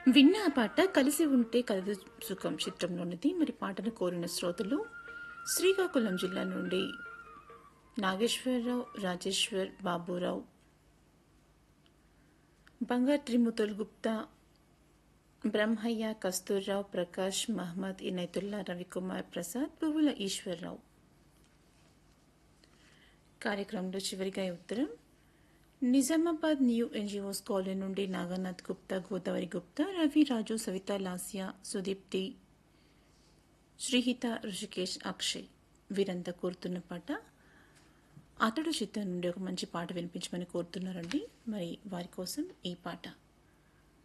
విన్న ఆ పాట కలిసి ఉంటే కలదు సుఖం చిత్రంలోనిది మరి పాటను కోరిన శ్రోతలు శ్రీకాకుళం జిల్లా నుండి నాగేశ్వరరావు రాజేశ్వర్ బాబురావు బంగారు త్రిముతుల్ గుప్తా బ్రహ్మయ్య కస్తూర్రావు ప్రకాష్ మహమ్మద్ ఇనైతుల్లా రవికుమార్ ప్రసాద్ పువ్వుల ఈశ్వర్రావు కార్యక్రమంలో చివరిగా ఈ ఉత్తరం నిజామాబాద్ న్యూ ఎన్జిఓస్ కాలనీ నుండి నాగనాథ్ గుప్తా గోదావరి గుప్తా రవి రాజు సవిత లాస్య సుదీప్తి శ్రీహిత ఋషికేష్ అక్షయ్ వీరంతా కోరుతున్న పాట అతడు చిత్రం నుండి ఒక మంచి పాట వినిపించమని కోరుతున్నారండి మరి వారి కోసం ఈ పాట